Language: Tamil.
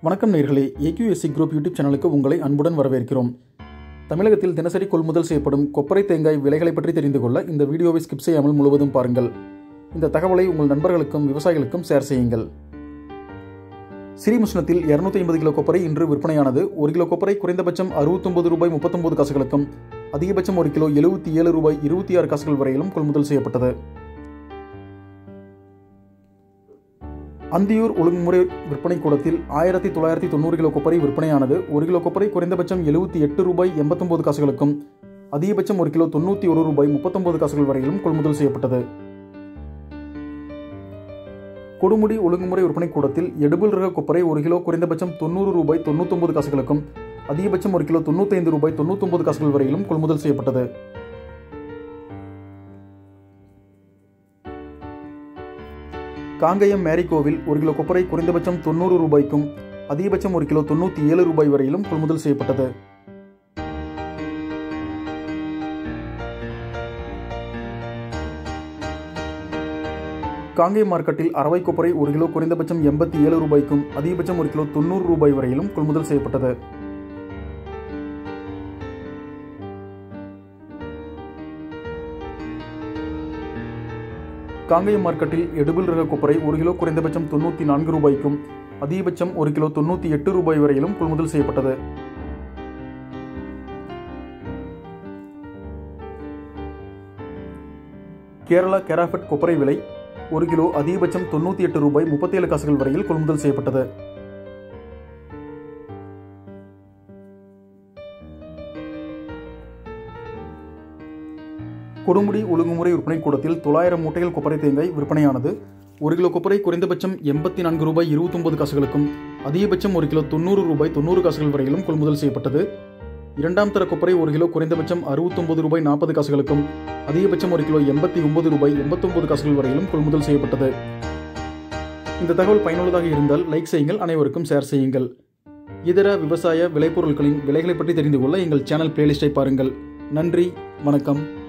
வணக்கம் நேர்களே ஏக்யூஎஸ்சி குரூப் யூடியூப் சேனலுக்கு உங்களை அன்புடன் வரவேற்கிறோம் தமிழகத்தில் தினசரி கொள்முதல் செய்யப்படும் கொப்பரை தேங்காய் விலைகளை பற்றி தெரிந்து கொள்ள இந்த வீடியோவை ஸ்கிப் செய்யாமல் முழுவதும் பாருங்கள் இந்த தகவலை உங்கள் நண்பர்களுக்கும் விவசாயிகளுக்கும் ஷேர் செய்யுங்கள் ஸ்ரீமுஷ்ணத்தில் இருநூத்தி ஐம்பது கிலோ கொப்பரை இன்று விற்பனையானது ஒரு கிலோ கொப்பரை குறைந்தபட்சம் அறுபத்தொன்பது ரூபாய் முப்பத்தொன்பது காசுகளுக்கும் அதிகபட்சம் ஒரு கிலோ எழுபத்தி ஏழு ரூபாய் இருபத்தி ஆறு காசுகள் வரையிலும் கொள்முதல் செய்யப்பட்டது அந்தியூர் ஒழுங்குமுறை விற்பனை கூடத்தில் ஆயிரத்தி தொள்ளாயிரத்தி தொண்ணூறு கிலோ கொப்பரை விற்பனையானது ஒரு கிலோ கொப்பரை குறைந்தபட்சம் எழுபத்தி எட்டு ரூபாய் எண்பத்தொன்பது காசுகளுக்கும் அதிகபட்சம் ஒரு கிலோ தொண்ணூற்றி ஒரு ரூபாய் முப்பத்தொன்பது காசுகள் வரையிலும் கொள்முதல் செய்யப்பட்டது கொடுமுடி ஒழுங்குமுறை விற்பனை கூடத்தில் எடுபிள் ரக கொப்பரை ஒரு கிலோ குறைந்தபட்சம் தொண்ணூறு ரூபாய் தொண்ணூத்தொன்பது காசுகளுக்கும் அதிகபட்சம் ஒரு கிலோ தொண்ணூத்தைந்து ரூபாய் தொண்ணூத்தொன்பது காசுகள் வரையிலும் கொள்முதல் செய்யப்பட்டது காங்கயம் மேரிகோவில் ஒரு கிலோ கொப்பரை குறைந்தபட்சம் தொண்ணூறு ரூபாய்க்கும் அதிகபட்சம் ஒரு கிலோ தொண்ணூற்றி ஏழு ரூபாய் வரையிலும் கொள்முதல் செய்யப்பட்டது காங்கேயம் மார்க்கெட்டில் அரவை கொப்பரை ஒரு கிலோ குறைந்தபட்சம் எண்பத்தி ஏழு ரூபாய்க்கும் அதிகபட்சம் ஒரு கிலோ தொண்ணூறு ரூபாய் வரையிலும் கொள்முதல் செய்யப்பட்டது காங்கேயம் மார்க்கெட்டில் எடுபிள் ரக கொப்பரை ஒரு கிலோ குறைந்தபட்சம் தொண்ணூற்றி நான்கு ரூபாய்க்கும் அதிகபட்சம் ஒரு கிலோ தொண்ணூற்றி எட்டு ரூபாய் வரையிலும் கொள்முதல் செய்யப்பட்டது கேரளா கேராஃபட் கொப்பரை விலை ஒரு கிலோ அதிகபட்சம் தொண்ணூற்றி எட்டு ரூபாய் முப்பத்தேழு காசுகள் வரையில் கொள்முதல் செய்யப்பட்டது கொடுமுடி ஒழுங்குமுறை விற்பனை கூடத்தில் தொள்ளாயிரம் மூட்டைகள் கொப்பரை தேங்காய் விற்பனையானது ஒரு கிலோ கொப்பரை குறைந்தபட்சம் எண்பத்தி நான்கு ரூபாய் இருபத்தொன்பது காசுகளுக்கும் அதிகபட்சம் ஒரு கிலோ தொண்ணூறு ரூபாய் தொண்ணூறு காசுகள் வரையிலும் கொள்முதல் செய்யப்பட்டது இரண்டாம் தர கொப்பரை ஒரு கிலோ குறைந்தபட்சம் அறுபத்தொன்பது ரூபாய் நாற்பது காசுகளுக்கும் அதிகபட்சம் ஒரு கிலோ எண்பத்தி ஒன்பது ரூபாய் எண்பத்தொன்பது காசுகள் வரையிலும் கொள்முதல் செய்யப்பட்டது இந்த தகவல் பயனுள்ளதாக இருந்தால் லைக் செய்யுங்கள் அனைவருக்கும் ஷேர் செய்யுங்கள் இதர விவசாய விளைபொருட்களின் விலைகளை பற்றி தெரிந்து கொள்ள எங்கள் சேனல் பிளேலிஸ்டை பாருங்கள் நன்றி வணக்கம்